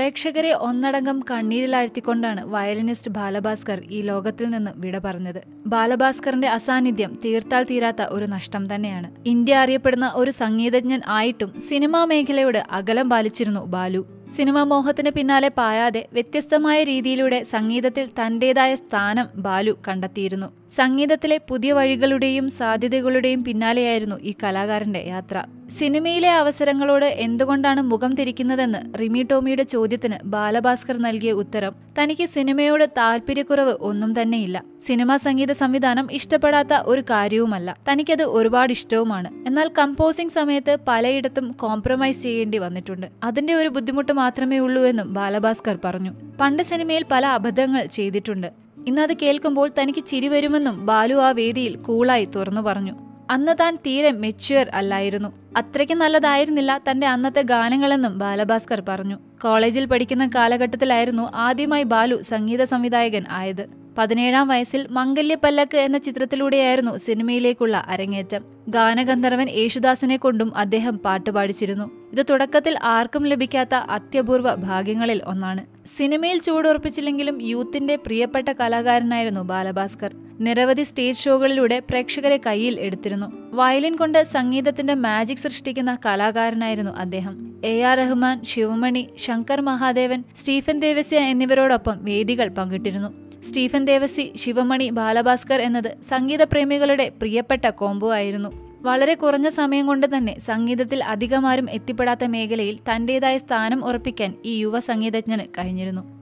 പ്രേക്ഷകരെ ഒന്നടങ്കം കണ്ണീരിലാഴ്ത്തിക്കൊണ്ടാണ് വയലിനിസ്റ്റ് ബാലഭാസ്കർ ഈ ലോകത്തിൽ നിന്ന് വിട പറഞ്ഞത് ബാലഭാസ്കറിന്റെ അസാന്നിധ്യം തീർത്താൽ തീരാത്ത ഒരു നഷ്ടം തന്നെയാണ് ഇന്ത്യ അറിയപ്പെടുന്ന ഒരു സംഗീതജ്ഞൻ ആയിട്ടും സിനിമാ മേഖലയോട് അകലം പാലിച്ചിരുന്നു ബാലു സിനിമാ മോഹത്തിന് പിന്നാലെ പായാതെ വ്യത്യസ്തമായ രീതിയിലൂടെ സംഗീതത്തിൽ തന്റേതായ സ്ഥാനം ബാലു കണ്ടെത്തിയിരുന്നു സംഗീതത്തിലെ പുതിയ വഴികളുടെയും സാധ്യതകളുടെയും പിന്നാലെയായിരുന്നു ഈ കലാകാരന്റെ യാത്ര സിനിമയിലെ അവസരങ്ങളോട് എന്തുകൊണ്ടാണ് മുഖം തിരിക്കുന്നതെന്ന് റിമി ടോമിയുടെ ചോദ്യത്തിന് ബാലഭാസ്കർ നൽകിയ ഉത്തരം തനിക്ക് സിനിമയോട് താല്പര്യക്കുറവ് ഒന്നും തന്നെയില്ല സിനിമാ സംഗീത സംവിധാനം ഇഷ്ടപ്പെടാത്ത ഒരു കാര്യവുമല്ല തനിക്കത് ഒരുപാട് ഇഷ്ടവുമാണ് എന്നാൽ കമ്പോസിംഗ് സമയത്ത് പലയിടത്തും കോംപ്രമൈസ് ചെയ്യേണ്ടി വന്നിട്ടുണ്ട് അതിന്റെ ഒരു ബുദ്ധിമുട്ട് മാത്രമേ ഉള്ളൂ എന്നും ബാലഭാസ്കർ പറഞ്ഞു പണ്ട് സിനിമയിൽ പല അബദ്ധങ്ങൾ ചെയ്തിട്ടുണ്ട് ഇന്നത് കേൾക്കുമ്പോൾ തനിക്ക് ചിരി വരുമെന്നും ബാലു ആ വേദിയിൽ കൂളായി തുറന്നു പറഞ്ഞു അന്ന് താൻ തീരെ മെച്യൂർ അല്ലായിരുന്നു അത്രയ്ക്ക് നല്ലതായിരുന്നില്ല തന്റെ അന്നത്തെ ഗാനങ്ങളെന്നും ബാലഭാസ്കർ പറഞ്ഞു കോളേജിൽ പഠിക്കുന്ന കാലഘട്ടത്തിലായിരുന്നു ആദ്യമായി ബാലു സംഗീത സംവിധായകൻ ആയത് പതിനേഴാം വയസ്സിൽ മംഗല്യപ്പല്ലക്ക് എന്ന ചിത്രത്തിലൂടെയായിരുന്നു സിനിമയിലേക്കുള്ള അരങ്ങേറ്റം ഗാനഗന്ധർവൻ യേശുദാസിനെ കൊണ്ടും അദ്ദേഹം പാട്ടുപാടിച്ചിരുന്നു ഇത് തുടക്കത്തിൽ ആർക്കും ലഭിക്കാത്ത അത്യപൂർവ ഭാഗ്യങ്ങളിൽ ഒന്നാണ് സിനിമയിൽ ചൂടുറപ്പിച്ചില്ലെങ്കിലും യൂത്തിന്റെ പ്രിയപ്പെട്ട കലാകാരനായിരുന്നു ബാലഭാസ്കർ നിരവധി സ്റ്റേജ് ഷോകളിലൂടെ പ്രേക്ഷകരെ കയ്യിൽ എടുത്തിരുന്നു വയലിൻ കൊണ്ട് സംഗീതത്തിന്റെ മാജിക് സൃഷ്ടിക്കുന്ന കലാകാരനായിരുന്നു അദ്ദേഹം എ ആർ റഹ്മാൻ ശിവമണി ശങ്കർ മഹാദേവൻ സ്റ്റീഫൻ ദേവസ്യ എന്നിവരോടൊപ്പം വേദികൾ പങ്കിട്ടിരുന്നു സ്റ്റീഫൻ ദേവസി ശിവമണി ബാലഭാസ്കർ എന്നത് സംഗീതപ്രേമികളുടെ പ്രിയപ്പെട്ട കോംബോ ആയിരുന്നു വളരെ കുറഞ്ഞ സമയം കൊണ്ട് തന്നെ സംഗീതത്തിൽ അധികമാരും എത്തിപ്പെടാത്ത മേഖലയിൽ തന്റേതായ സ്ഥാനം ഉറപ്പിക്കാൻ ഈ യുവ സംഗീതജ്ഞന് കഴിഞ്ഞിരുന്നു